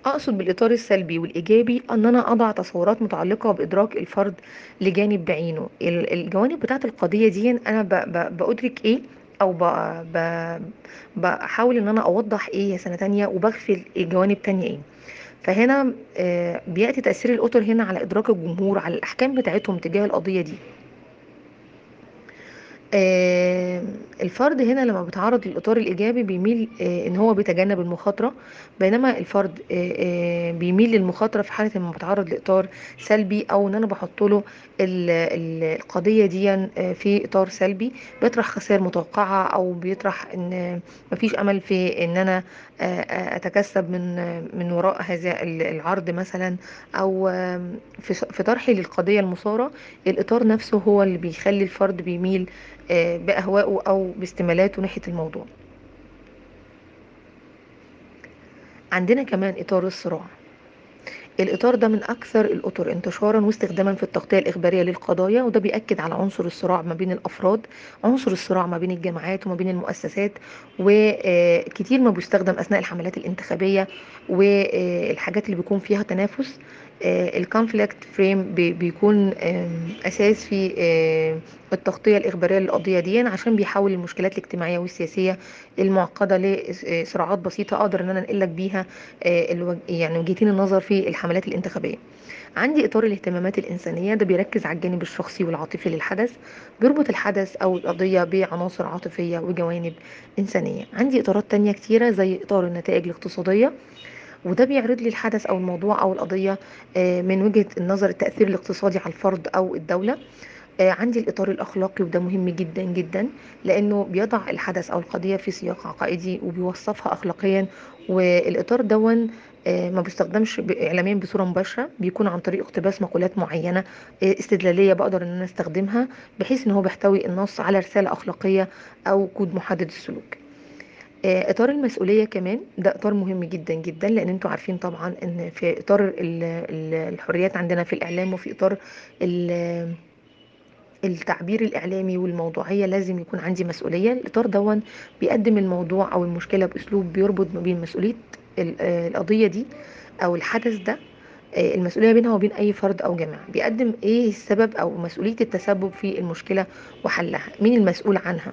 أقصد بالإطار السلبي والإيجابي أن أنا أضع تصورات متعلقة بإدراك الفرد لجانب بعينه ال- الجوانب بتاعة القضية دي أنا ب- ب- بأدرك إيه أو ب- ب- بحاول إن أنا أوضح إيه يا سنة تانية وبغفل جوانب تانية إيه فهنا آه، بيأتي تأثير الأطر هنا على إدراك الجمهور على الأحكام بتاعتهم تجاه القضية دي آه، الفرد هنا لما بيتعرض للإطار الإيجابي بيميل آه، إن هو بيتجنب المخاطرة بينما الفرد آه، آه، بيميل للمخاطرة في حالة لما بيتعرض لإطار سلبي أو إن أنا بحط له ال- ال- القضية دي آه، في إطار سلبي بيطرح خسائر متوقعة أو بيطرح إن مفيش أمل في إن أنا آه، آه، أتكسب من آه، من وراء هذا ال- العرض مثلا أو آم، في في طرحي للقضية المثارة الإطار نفسه هو اللي بيخلي الفرد بيميل آه، بأهوائه أو باستمالاته ناحية الموضوع عندنا كمان إطار الصراع الإطار ده من أكثر الأطر انتشارا واستخداما في التغطية الإخبارية للقضايا وده بيأكد على عنصر الصراع ما بين الأفراد عنصر الصراع ما بين الجامعات وما بين المؤسسات وكتير ما بيستخدم أثناء الحملات الانتخابية والحاجات اللي بيكون فيها تنافس الكونفليكت فريم بيكون آم، أساس في آم، التغطية الإخبارية للقضية دي عشان بيحول المشكلات الاجتماعية والسياسية المعقدة لصراعات بسيطة أقدر إن أنا أنقل لك بيها آه، الوج- يعني وجهتين النظر في الحملات الانتخابية عندي إطار الاهتمامات الإنسانية ده بيركز على الجانب الشخصي والعاطفي للحدث بيربط الحدث أو القضية بعناصر عاطفية وجوانب إنسانية عندي إطارات تانية كتيرة زي إطار النتائج الاقتصادية وده بيعرض لي الحدث أو الموضوع أو القضية آه، من وجهة النظر التأثير الاقتصادي على الفرد أو الدولة آه، عندي الإطار الأخلاقي وده مهم جدا جدا لأنه بيضع الحدث أو القضية في سياق عقائدي وبيوصفها أخلاقيا والإطار دون آه، ما بيستخدمش ب- إعلاميا بصورة مباشرة بيكون عن طريق اقتباس مقولات معينة آه، استدلالية بقدر إن أنا أستخدمها بحيث إن هو بيحتوي النص على رسالة أخلاقية أو كود محدد السلوك آه، اطار المسؤوليه كمان ده اطار مهم جدا جدا لان انتوا عارفين طبعا ان في اطار ال- ال- الحريات عندنا في الاعلام وفي اطار ال- التعبير الإعلامي والموضوعية لازم يكون عندي مسؤولية الإطار دون بيقدم الموضوع أو المشكلة بأسلوب بيربط ما بين مسؤولية ال- آه، القضية دي أو الحدث ده آه، المسؤولية بينها وبين أي فرد أو جماعة بيقدم إيه السبب أو مسؤولية التسبب في المشكلة وحلها مين المسؤول عنها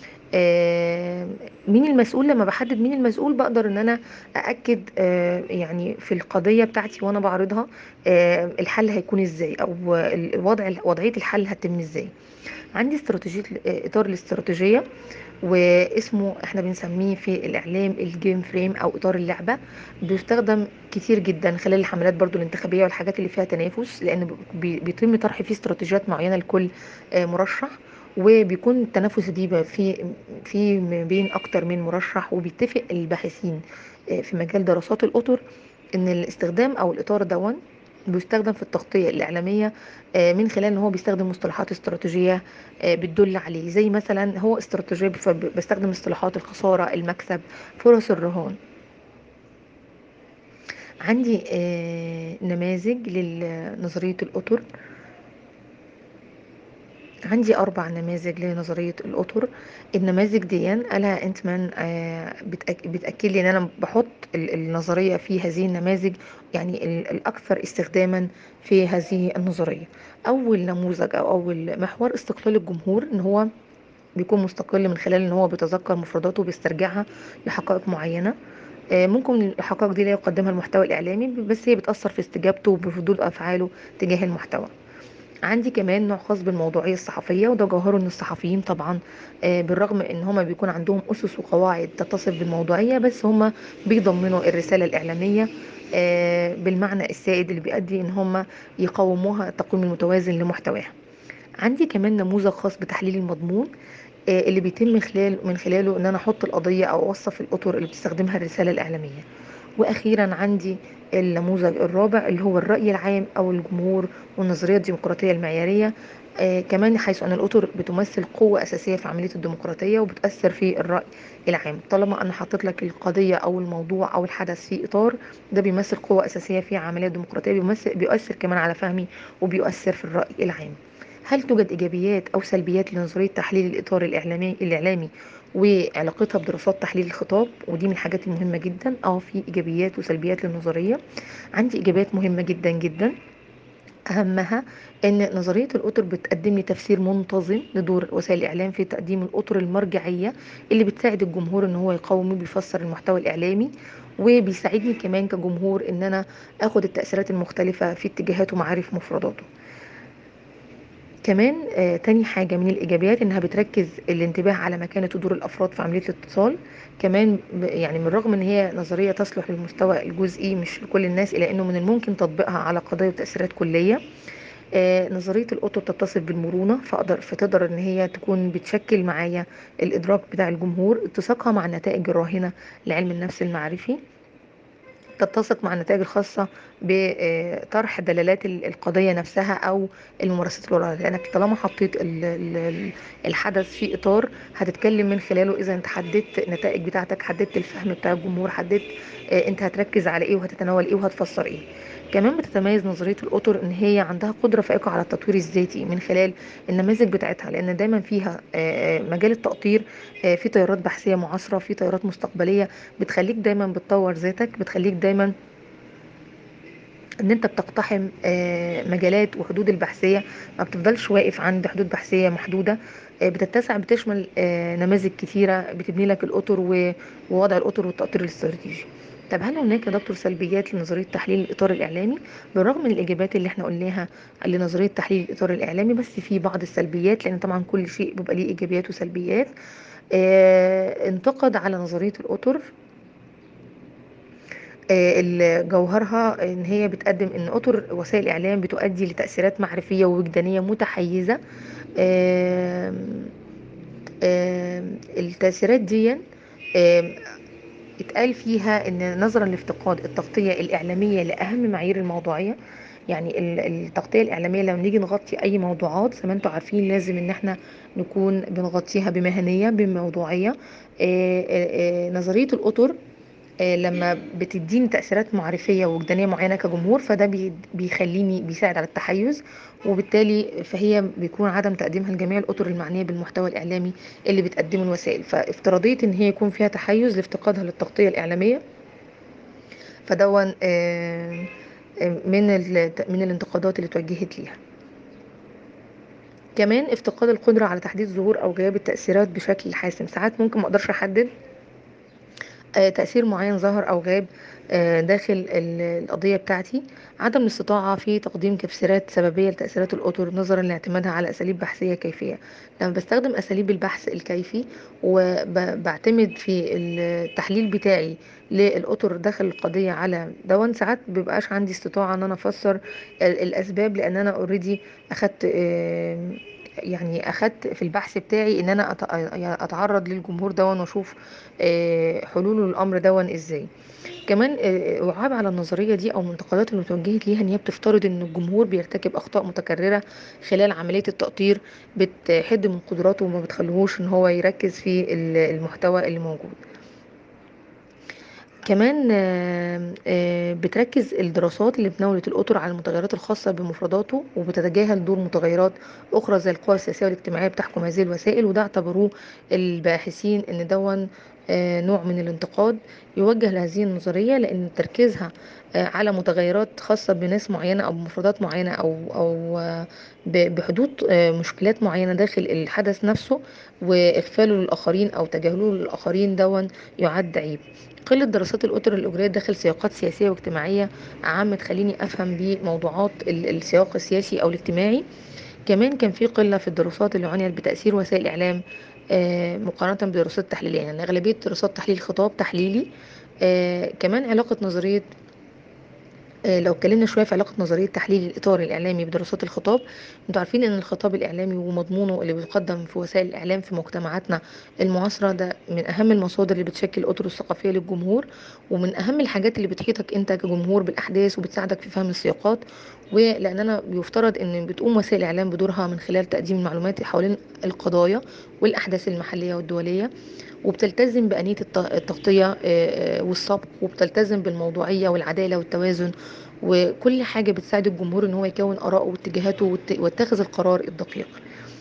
آه، مين المسؤول لما بحدد مين المسؤول بقدر ان انا ااكد آه، يعني في القضيه بتاعتي وانا بعرضها آه، الحل هيكون ازاي او الوضع وضعيه الحل هتتم ازاي عندي استراتيجيه آه، اطار الاستراتيجيه واسمه احنا بنسميه في الاعلام الجيم فريم او اطار اللعبه بيستخدم كتير جدا خلال الحملات برضو الانتخابيه والحاجات اللي فيها تنافس لان بي- بيتم طرح فيه استراتيجيات معينه لكل آه، مرشح وبيكون التنافس دي بقى في في ما بين اكتر من مرشح وبيتفق الباحثين آه، في مجال دراسات الاطر ان الاستخدام او الاطار دون بيستخدم في التغطية الإعلامية آه، من خلال ان هو بيستخدم مصطلحات استراتيجية آه، بتدل عليه زي مثلا هو استراتيجية بف- بستخدم اصطلاحات الخسارة المكسب فرص الرهان عندي آه، نماذج لنظرية الأطر عندي أربع نماذج لنظرية الأطر النماذج دي قالها انتمان آه، بتأك- بتأكد لي إن أنا بحط ال- النظرية في هذه النماذج يعني ال- الأكثر استخداما في هذه النظرية أول نموذج أو أول محور استقلال الجمهور إن هو بيكون مستقل من خلال إن هو بيتذكر مفرداته وبيسترجعها لحقائق معينة آه، ممكن الحقائق دي لا يقدمها المحتوى الإعلامي بس هي بتأثر في استجابته وبردود أفعاله تجاه المحتوى عندي كمان نوع خاص بالموضوعية الصحفية وده جوهره ان الصحفيين طبعا آه، بالرغم ان هما بيكون عندهم اسس وقواعد تتصف بالموضوعية بس هما بيضمنوا الرسالة الإعلامية آه، بالمعنى السائد اللي بيؤدي ان هما يقوموها التقويم المتوازن لمحتواها عندي كمان نموذج خاص بتحليل المضمون آه، اللي بيتم من خلال من خلاله ان انا احط القضية او اوصف الاطر اللي بتستخدمها الرسالة الإعلامية واخيرا عندي النموذج الرابع اللي هو الرأي العام او الجمهور والنظرية الديمقراطية المعيارية آه كمان حيث أن الأطر بتمثل قوة أساسية في عملية الديمقراطية وبتأثر في الرأي العام طالما أنا حطيت لك القضية أو الموضوع أو الحدث في إطار ده بيمثل قوة أساسية في عملية الديمقراطية بيمثل بيؤثر كمان على فهمي وبيؤثر في الرأي العام هل توجد إيجابيات أو سلبيات لنظرية تحليل الإطار الإعلامي الإعلامي وعلاقتها بدراسات تحليل الخطاب ودي من الحاجات المهمة جدا اه في ايجابيات وسلبيات للنظرية عندي ايجابيات مهمة جدا جدا أهمها أن نظرية الأطر بتقدم لي تفسير منتظم لدور وسائل الإعلام في تقديم الأطر المرجعية اللي بتساعد الجمهور أن هو يقاوم وبيفسر المحتوى الإعلامي وبيساعدني كمان كجمهور أن أنا أخد التأثيرات المختلفة في اتجاهات ومعارف مفرداته كمان آه تاني حاجة من الإيجابيات إنها بتركز الانتباه على مكانة ودور الأفراد في عملية الاتصال كمان ب- يعني من الرغم إن هي نظرية تصلح للمستوى الجزئي مش لكل الناس إلا إنه من الممكن تطبيقها على قضايا وتأثيرات كلية آه نظرية القطر تتصف بالمرونة فأقدر فتقدر إن هي تكون بتشكل معايا الإدراك بتاع الجمهور اتساقها مع النتائج الراهنة لعلم النفس المعرفي تتسق مع النتائج الخاصة بطرح دلالات ال- القضية نفسها أو الممارسات الوراء لأنك طالما حطيت ال- ال- الحدث في إطار هتتكلم من خلاله إذا أنت حددت النتائج بتاعتك حددت الفهم بتاع الجمهور حددت آه، أنت هتركز على إيه وهتتناول إيه وهتفسر إيه كمان بتتميز نظرية الأطر إن هي عندها قدرة فائقة على التطوير الذاتي من خلال النماذج بتاعتها لأن دايما فيها آه، آه، مجال التأطير آه، في تيارات بحثية معاصرة في تيارات مستقبلية بتخليك دايما بتطور ذاتك بتخليك دايما ان انت بتقتحم آه، مجالات وحدود البحثيه ما بتفضلش واقف عند حدود بحثيه محدوده آه، بتتسع بتشمل آه، نماذج كتيره بتبني لك الاطر و- ووضع الاطر والتاطير الاستراتيجي طب هل هناك يا دكتور سلبيات لنظريه تحليل الاطار الاعلامي بالرغم من الاجابات اللي احنا قلناها لنظريه تحليل الاطار الاعلامي بس في بعض السلبيات لان طبعا كل شيء بيبقى ليه ايجابيات وسلبيات آه، انتقد على نظريه الاطر آه، ال- جوهرها ان هي بتقدم ان اطر وسائل الاعلام بتؤدي لتاثيرات معرفيه ووجدانيه متحيزه آم، آم، التاثيرات دي آم، اتقال فيها ان نظرا لافتقاد التغطيه الاعلاميه لاهم معايير الموضوعيه يعني ال- التغطيه الاعلاميه لما نيجي نغطي اي موضوعات زي ما انتم عارفين لازم ان احنا نكون بنغطيها بمهنيه بموضوعيه آه، آه، آه، نظريه الاطر آه، لما بتديني تأثيرات معرفية وجدانية معينة كجمهور فده بي- بيخليني بيساعد على التحيز وبالتالي فهي بيكون عدم تقديمها لجميع الأطر المعنية بالمحتوى الإعلامي اللي بتقدمه الوسائل فافتراضية إن هي يكون فيها تحيز لافتقادها للتغطية الإعلامية فدون آه، آه، من ال- من الانتقادات اللي توجهت ليها كمان افتقاد القدرة على تحديد ظهور أو غياب التأثيرات بشكل حاسم ساعات ممكن ما أقدرش أحدد آه، تأثير معين ظهر أو غاب آه، داخل ال- القضية بتاعتي عدم الاستطاعة في تقديم تفسيرات سببية لتأثيرات الأطر نظرا لاعتمادها على أساليب بحثية كيفية لما بستخدم أساليب البحث الكيفي وبعتمد في التحليل بتاعي للأطر داخل القضية على دون ساعات بيبقاش عندي استطاعة ان انا افسر ال- الاسباب لان انا اوريدي اخدت آه، يعني اخدت في البحث بتاعي ان انا أت- يعني اتعرض للجمهور دون واشوف آه، حلول الامر دون ازاي كمان آه، وعاب على النظريه دي او المنتقدات اللي اتوجهت ليها ان هي بتفترض ان الجمهور بيرتكب اخطاء متكرره خلال عمليه التأطير بتحد من قدراته وما بتخليهوش ان هو يركز في ال- المحتوى اللي موجود كمان آه، آه، بتركز الدراسات اللي بتناولت الأطر على المتغيرات الخاصة بمفرداته وبتتجاهل دور متغيرات أخرى زي القوى السياسية والاجتماعية بتحكم هذه الوسائل وده اعتبروه الباحثين إن دون آه، نوع من الانتقاد يوجه لهذه النظرية لأن تركيزها آه، على متغيرات خاصة بناس معينة أو بمفردات معينة أو أو آه، ب- بحدود آه، مشكلات معينة داخل الحدث نفسه وإغفاله للآخرين أو تجاهله للآخرين دون يعد عيب قلة دراسات الأطر الأجرية داخل سياقات سياسية واجتماعية عامة تخليني أفهم بموضوعات ال- السياق السياسي أو الاجتماعي كمان كان في قلة في الدراسات اللي عنيت بتأثير وسائل الإعلام آه، مقارنة بدراسات تحليلية يعني أغلبية دراسات تحليل خطاب تحليلي آه، كمان علاقة نظرية آه، لو اتكلمنا شويه في علاقه نظريه تحليل الاطار الاعلامي بدراسات الخطاب انتوا عارفين ان الخطاب الاعلامي ومضمونه اللي بيقدم في وسائل الاعلام في مجتمعاتنا المعاصره ده من اهم المصادر اللي بتشكل الاطر الثقافيه للجمهور ومن اهم الحاجات اللي بتحيطك انت كجمهور بالاحداث وبتساعدك في فهم السياقات ولاننا بيفترض ان بتقوم وسائل الاعلام بدورها من خلال تقديم المعلومات حوالين القضايا والاحداث المحليه والدوليه وبتلتزم بأنية الت- التغطية آه، آه، والسبق وبتلتزم بالموضوعية والعدالة والتوازن وكل حاجة بتساعد الجمهور ان هو يكون آراءه واتجاهاته وات- ويتخذ القرار الدقيق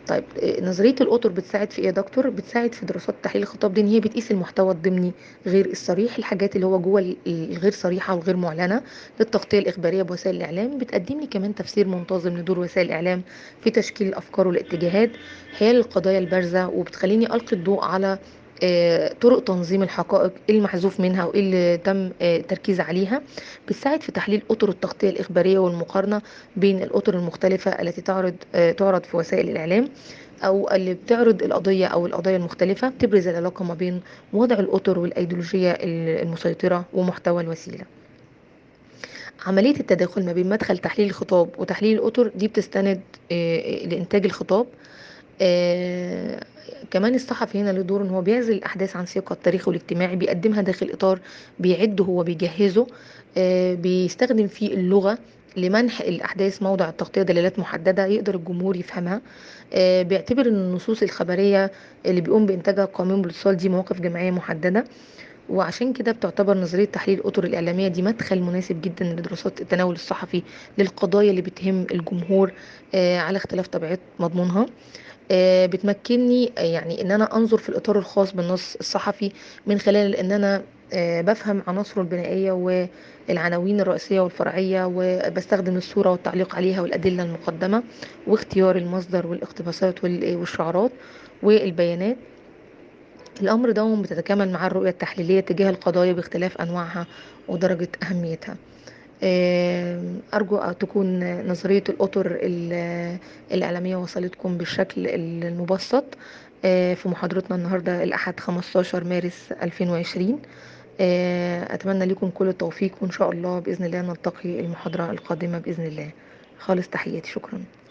طيب آآ نظرية الأطر بتساعد في إيه يا دكتور؟ بتساعد في دراسات تحليل الخطاب دي إن هي بتقيس المحتوى الضمني غير الصريح، الحاجات اللي هو جوّه ال الغير صريحة والغير مُعلنة للتغطية الإخبارية بوسائل الإعلام، بتقدّم لي كمان تفسير منتظم لدور وسائل الإعلام في تشكيل الأفكار والاتجاهات حيال القضايا البارزة، وبتخلّيني ألقي الضوء على آآ طُرق تنظيم الحقائق، إيه المحذوف منها وإيه اللي تم آآ التركيز عليها، بتساعد في تحليل أطر التغطية الإخبارية والمقارنة بين الأطر المختلفة التي تعرض آآ تُعرض في وسائل الإعلام، أو اللي بتعرض القضية أو القضايا المختلفة، بتبرز العلاقة ما بين وضع الأطر والأيديولوجية ال المسيطرة ومحتوى الوسيلة. عملية التداخل ما بين مدخل تحليل الخطاب وتحليل الأطر دي بتستند آآ لإنتاج الخطاب، آآ كمان الصحفي هنا له دور إن هو بيعزل الأحداث عن سياقها التاريخي والاجتماعي، بيقدّمها داخل إطار بيعده هو بيجهّزه، آآ بيستخدم فيه اللغة لمنح الأحداث موضع التغطية دلالات محددة يقدر الجمهور يفهمها، آآ بيعتبر إن النصوص الخبرية اللي بيقوم بإنتاجها القانون بالاتصال دي مواقف جماعية محددة، وعشان كده بتعتبر نظرية تحليل الأطر الإعلامية دي مدخل مناسب جدًا لدراسات التناول الصحفي للقضايا اللي بتهم الجمهور آآ على اختلاف طبيعة مضمونها، آآ بتمكنني يعني إن أنا أنظر في الإطار الخاص بالنص الصحفي من خلال إن أنا آآ بافهم عناصره البنائية والعناوين الرئيسية والفرعية، وباستخدم الصورة والتعليق عليها والأدلة المقدمة، واختيار المصدر والاقتباسات وال والشعارات والبيانات. الأمر دوًّا بتتكامل معاه الرؤية التحليلية تجاه القضايا باختلاف أنواعها ودرجة أهميتها. آمم أرجو أ تكون نظرية الأطر ال الإعلامية وصلتكم بالشكل ال المبسط آآ في محاضرتنا النهارده الأحد 15 مارس 2020 آآ أتمنى ليكم كل التوفيق، وإن شاء الله بإذن الله نلتقي المحاضرة القادمة بإذن الله. خالص تحياتي، شكرًا.